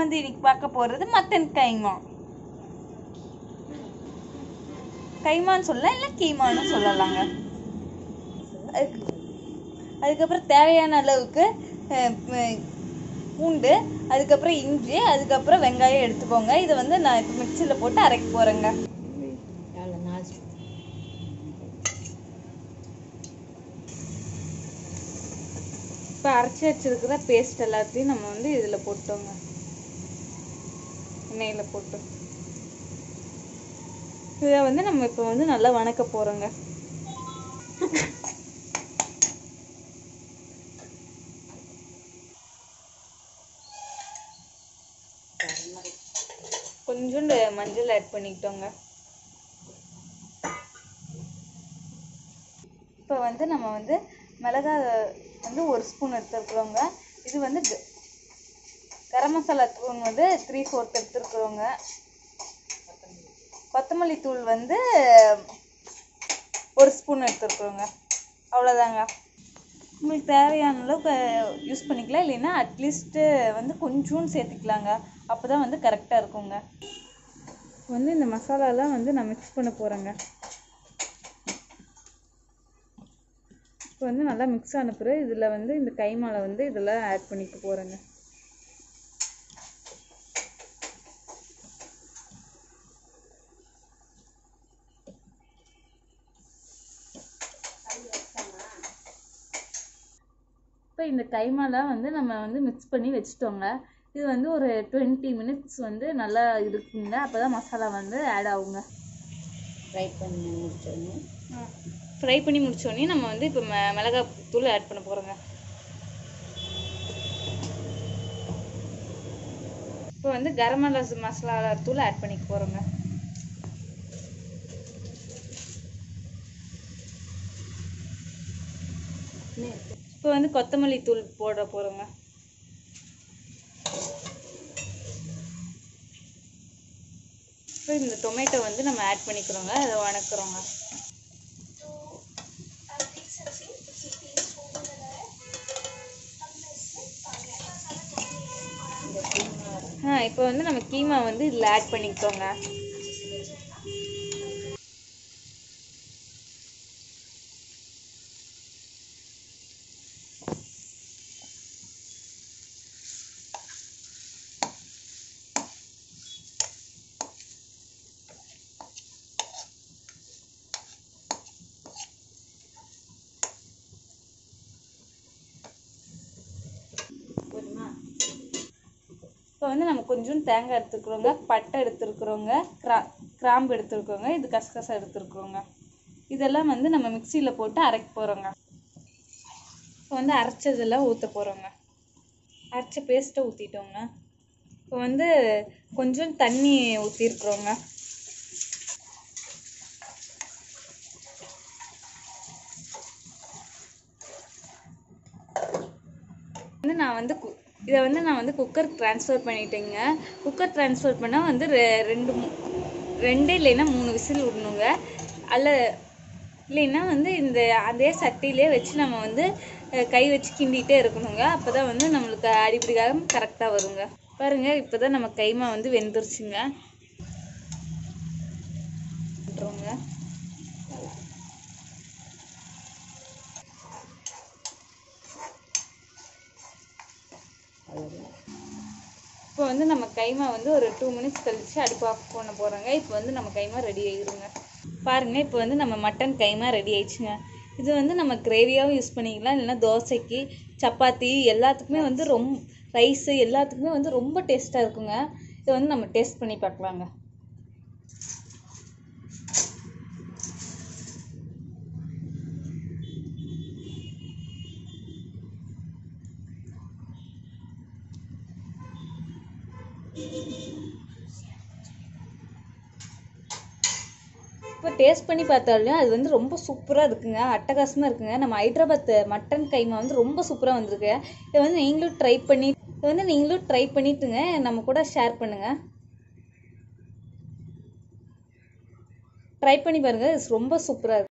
வந்து இன்னைக்கு பார்க்க போகிறது மட்டன் கைமா கைமான்னு சொல்லலாம் இல்லை கீமான்னு சொல்லலாங்க அதுக்கு அதுக்கப்புறம் தேவையான அளவுக்கு அஹ், ம- பூண்டு அதுக்கப்புறம் இஞ்சி அதுக்கப்புறம் வெங்காயம் எடுத்துக்கோங்க இதை வந்து நான் இப்போ மிக்சியில் போட்டு அரைக்க போகிறேங்க எவ்வளோ நாலு ஸ்பூன் இப்போ அரைச்சி வச்சிருக்கிற பேஸ்ட் எல்லாத்தையும் நம்ம வந்து இதில் போட்டோங்க எண்ணெயில் போட்டு இதை வந்து நம்ம இப்போ வந்து நல்லா வணக்க போகிறோங்க கொஞ்சோண்டு மஞ்சள் ஆட் பண்ணிக்கிட்டோங்க இப்போ வந்து நம்ம வந்து மிளகாய் வந்து ஒரு ஸ்பூன் எடுத்துருக்குறோங்க இது வந்து க- கரம் மசாலா தூள் வந்து த்ரீ ஃபோர்த் எடுத்துருக்குறோங்க கொத்தமல்லி தூள் வந்து ஒரு ஸ்பூன் எடுத்துருக்குறோங்க அவ்வளோதாங்க உங்களுக்கு தேவையான அளவுக்கு யூஸ் பண்ணிக்கலாம் இல்லைன்னா அட்லீஸ்ட்டு வந்து கொஞ்சோண்டு சேர்த்துக்கலாங்க அப்போ தான் வந்து கரெக்டாக இருக்குங்க வந்து இந்த மசாலாலாம் வந்து நான் மிக்ஸ் பண்ண போகிறேங்க இப்போ வந்து நல்லா மிக்ஸ் ஆன பிறகு இதில் வந்து இந்த கைமாலை வந்து இதெல்லாம் ஆட் பண்ணிக்க போகிறேங்க இப்போ இந்த கைமாலை வந்து நம்ம வந்து மிக்ஸ் பண்ணி வச்சுட்டோங்க இது வந்து ஒரு டுவெண்ட்டி மினிட்ஸ் வந்து நல்லா இருக்குங்க அப்போ தான் மசாலா வந்து ஆட் ஆகுங்க ஃப்ரை பண்ணி முடிச்சோடனே ஃப்ரை பண்ணி முடிச்சோடனே நம்ம வந்து இப்போ ம மிளகாய் தூள் ஆட் பண்ண போகிறோங்க இப்போ வந்து கரம் மசாலா மசாலா தூள் ஆட் பண்ணிக்க போகிறோங்க இப்போ வந்து கொத்தமல்லி தூள் போட போகிறோங்க இப்போ இந்த டொமேட்டோ வந்து நம்ம ஆட் பண்ணிக்கிறோங்க அதை வணக்குறோங்க ஆ இப்போ வந்து நம்ம கீமா வந்து இதில் ஆட் பண்ணிக்கிட்டோங்க போதுமா இப்போ வந்து நம்ம கொஞ்சோண்டு தேங்காய் எடுத்துருக்குறோங்க பட்டை எடுத்துருக்குறோங்க கிரா கிராம்பு எடுத்துருக்கோங்க இது கசகசா எடுத்துருக்குறோங்க இதெல்லாம் வந்து நம்ம மிக்சியில் போட்டு அரைக்க போகிறோங்க இப்போ வந்து அரைச்சதெல்லாம் ஊற்ற போகிறோங்க அரைச்ச பேஸ்ட்டை ஊற்றிட்டோங்க இப்போ வந்து கொஞ்சம் தண்ணி ஊற்றிருக்குறோங்க வந்து நான் வந்து கு- இதை வந்து நான் வந்து குக்கர் ட்ரான்ஸ்ஃபர் பண்ணிட்டேங்க குக்கர் ட்ரான்ஸ்ஃபர் பண்ணால் வந்து ரெ- ரெண்டு மூ- ரெண்டு இல்லைன்னா மூணு விசில் விடணுங்க அல்ல இல்லைன்னா வந்து இந்த அதே சட்டியிலே வச்சு நம்ம வந்து அஹ், கை வச்சு கிண்டிகிட்டே இருக்கணுங்க அப்போ தான் வந்து நம்மளுக்கு அடிப்பிடிக்காம கரெக்டாக வருங்க பாருங்க இப்போ தான் நம்ம கைமா வந்து வெந்துருச்சுங்க விட்டுருவோங்க. அவ்வளோதான் இப்போ வந்து நம்ம கைமா வந்து ஒரு டூ மினிட்ஸ் கழிச்சு அடுப்பு ஆஃப் பண்ண போகிறோங்க இப்போ வந்து நம்ம கைமா ரெடி ஆகிருங்க பாருங்க இப்போ வந்து நம்ம மட்டன் கைமா ரெடி ஆயிடுச்சுங்க இது வந்து நம்ம கிரேவியாகவும் யூஸ் பண்ணிக்கலாம் இல்லைன்னா தோசைக்கு சப்பாத்தி எல்லாத்துக்குமே வந்து ரொம்ப ரைஸு எல்லாத்துக்குமே வந்து ரொம்ப டேஸ்ட்டாக இருக்குங்க இதை வந்து நம்ம டேஸ்ட் பண்ணி பார்க்கலாங்க இப்போ டேஸ்ட் பண்ணி பார்த்தாலும் அது வந்து ரொம்ப சூப்பராக இருக்குங்க அட்டகாசமாக இருக்குங்க நம்ம ஹைதராபாத் மட்டன் கைமா வந்து ரொம்ப சூப்பராக வந்திருக்கு இதை வந்து நீங்களும் ட்ரை பண்ணி இதை வந்து நீங்களும் ட்ரை பண்ணிட்டுங்க நம்ம கூட ஷேர் பண்ணுங்கள் ட்ரை பண்ணி பாருங்கள் இது ரொம்ப சூப்பராக இருக்கு